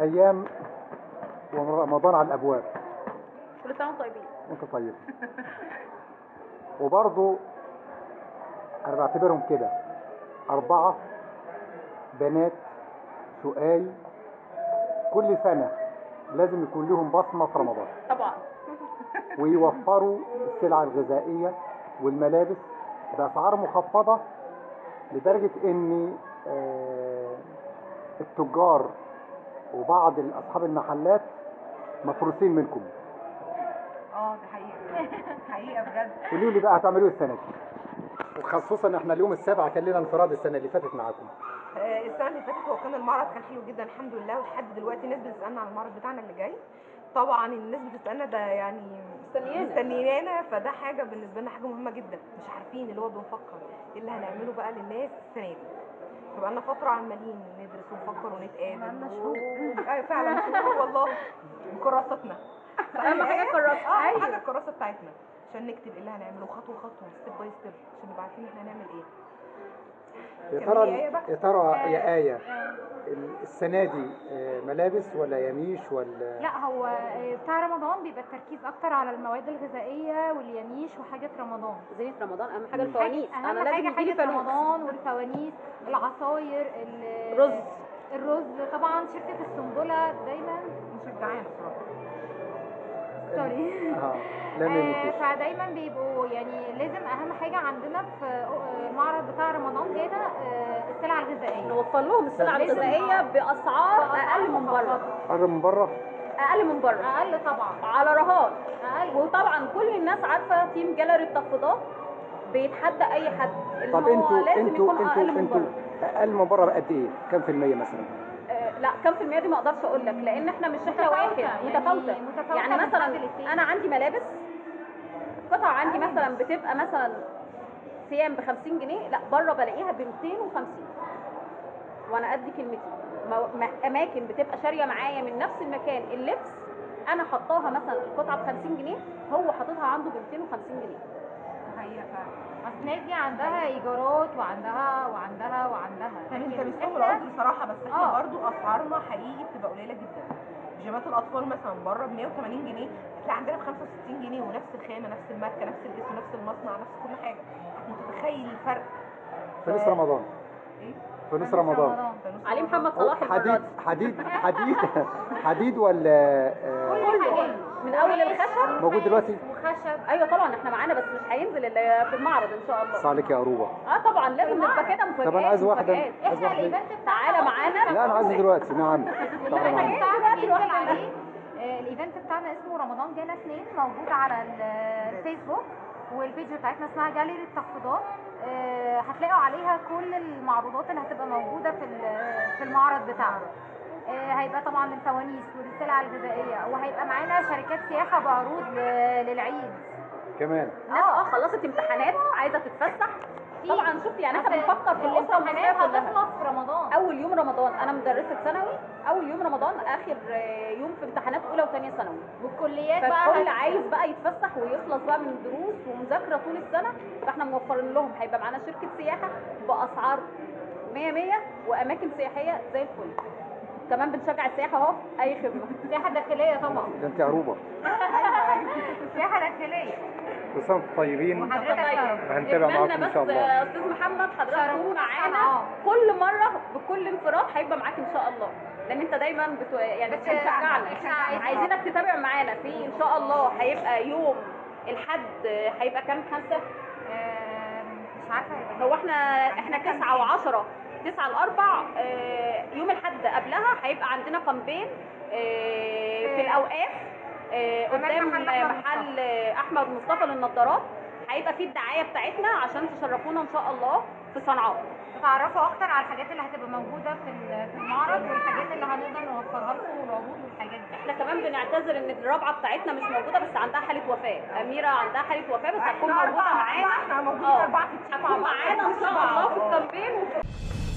ايام ورمضان على الابواب كل سنه وانتم طيبين وانت طيب وبرضو انا بعتبرهم كده اربعة بنات سؤال كل سنة لازم يكون لهم بصمة في رمضان طبعا ويوفروا السلع الغذائية والملابس بأسعار مخفضة لدرجة ان آه، التجار وبعض أصحاب المحلات مفروسين منكم اه ده حقيقة حقيقة بجد قولوا لي بقى هتعملوا ايه السنة دي وخصوصا احنا اليوم السابع كان لنا انفراد السنة اللي فاتت معاكم آه، السنة اللي فاتت هو كان المعرض كان حلو جدا الحمد لله ولحد دلوقتي الناس بتسألنا عن المعرض بتاعنا اللي جاي طبعا الناس بتسألنا ده يعني مستنيانا. مستنيانا فده حاجة بالنسبة لنا حاجة مهمة جدا مش عارفين اللي هو بنفكر ايه اللي هنعمله بقى للناس السنة دي فبقى لنا فترة عمالين ندرس ونفكر ونتقابل بقالنا و- شهور. ايوه فعلا شهور والله بكراستنا أهم حاجة الكراسة. اه اهم أيوة. حاجة الكراسة بتاعتنا عشان نكتب ايه اللي هنعمله خطوة خطوة ستيب باي ستيب عشان نبقى عارفين احنا هنعمل ايه يا كملي ترى آية بقى. يا ترى يا آية ال- السنة دي آه، ملابس ولا يميش ولا لا هو آه، بتاع رمضان بيبقى التركيز اكتر على المواد الغذائيه واليميش وحاجه رمضان زينة رمضان اهم حاجه الفوانيس اهم انا حاجه لازم يجيلي حاجه فانوس رمضان والفوانيس العصاير ال- رز. الرز طبعا شركه السنبله دايما مشجعانا بصراحة سوري اه لا ما آه، يموتوش فدايما بيبقوا يعني لازم اهم حاجه عندنا في آه، المعرض بتاع رمضان كده آه، السلع الغذائيه نوفر لهم السلع لازم. الغذائيه باسعار اقل من بره قرب من بره اقل من بره اقل طبعا على رهان اقل وطبعا كل الناس عارفه تيم جاليري التخفيضات بيتحدى اي حد ان طب هو انتوا لازم انتوا يكون انتوا اقل من انتوا بره اقل من بره بقد ايه؟ كام في المية مثلا؟ آه، لا كم في المية دي ما اقدرش اقول لك لان احنا مش احنا متفاوتة، واحد يعني متفاوته متفاوتة يعني من مثلا بلد للتاني. انا عندي ملابس قطعه عندي مثلا بتبقى مثلا ثياب ب 50 جنيه لا بره بلاقيها ب 250 وانا قد كلمتي مو- م- اماكن بتبقى شاريه معايا من نفس المكان اللبس انا حطاها مثلا القطعه ب 50 جنيه هو حاططها عنده ب 250 جنيه حقيقة فعلا اصل الناس دي عندها ايجارات وعندها وعندها وعندها طب انت لكن مش فاهم إحنا- القصد بصراحه بس احنا آه. برضو اسعارنا حقيقي بتبقى قليله جدا بيجامات الاطفال مثلا بره ب 180 جنيه هتلاقي عندنا ب 65 جنيه ونفس الخامه نفس الماركه نفس الاسم نفس المصنع نفس كل حاجه متخيل الفرق فانوس رمضان ايه فانوس رمضان فانوس علي رمضان. محمد أو صلاح المرة حديد دي. حديد حديد حديد ولا آه، كله من اول الخشب موجود دلوقتي؟ وخشب ايوه طبعا احنا معانا بس مش هينزل الا في المعرض ان شاء الله صح عليك يا عروبه اه طبعا لازم نبقى كده مفاجآت طب انا عايز واحده مفاجآت. عايز احنا واحده الايفنت بتاعنا تعالى معانا. لا انا عايزه دلوقتي نعم تعالى الايفنت معانا بتاعنا بينزل لوحدنا. عليه آه، الايفنت بتاعنا اسمه رمضان جانا اثنين موجود على ال- الفيسبوك والبيج بتاعتنا اسمها جاليري التخفيضات آه، هتلاقوا عليها كل المعروضات اللي هتبقى موجوده في ال- في المعرض بتاعنا آه، هيبقى طبعا الفوانيس والسلع الغذائيه وهيبقى معانا شركات سياحه بعروض ل- للعيد كمان ناس اه خلصت امتحانات عايزه تتفسح طبعا شفت يعني احنا أصل بنفكر في الاسره المصريه الامتحانات كلها هتخلص في رمضان اول يوم رمضان انا مدرسه ثانوي اول يوم رمضان اخر آه، يوم في امتحانات اولى وثانيه ثانوي والكليات بقى فالكل هت- عايز بقى يتفسح ويخلص بقى من الدروس ومذاكره طول السنه فاحنا موفرين لهم هيبقى معانا شركه سياحه باسعار 100 100 واماكن سياحيه زي الفل كمان بنشجع السياحه اهو اي خدمه سياحه داخليه طبعا ده انت عروبه سياحه داخليه كل سنه وانتم طيبين وحضرتك طيب. هنتابع اتمنى معاكم ان بس شاء الله آه، استاذ محمد حضرتك شرفونا تكون طبعاً، معانا آه. كل مره بكل انفراد هيبقى معاك ان شاء الله لان انت دايما بت... يعني بس بتشجعنا إحنا عايزين- عايزينك تتابع معانا في ان شاء الله هيبقى يوم الحد آه، هيبقى كام خمسة آم، مش عارفه هيبقى هو احنا احنا تسعة وعشرة تسعة الأربع آه، يوم الحد قبلها هيبقى عندنا كامبين آه، في الأوقاف آه، أمام قدام محل أحمد محل آه، أحمد مصطفى للنضارات هيبقى فيه الدعاية بتاعتنا عشان تشرفونا إن شاء الله في صنعاء تتعرفوا اكتر على الحاجات اللي هتبقى موجوده في ال- في المعرض والحاجات اللي هنقدر نوفرها لكم والعروض والحاجات دي احنا كمان بنعتذر ان الرابعه بتاعتنا مش موجوده بس عندها حاله وفاه اميره عندها حاله وفاه بس هتكون إحنا موجوده أربعة، معانا احنا موجودين اه. اربعه في التيم مع هتكون بعض. معانا ان شاء الله في آه. الكامبين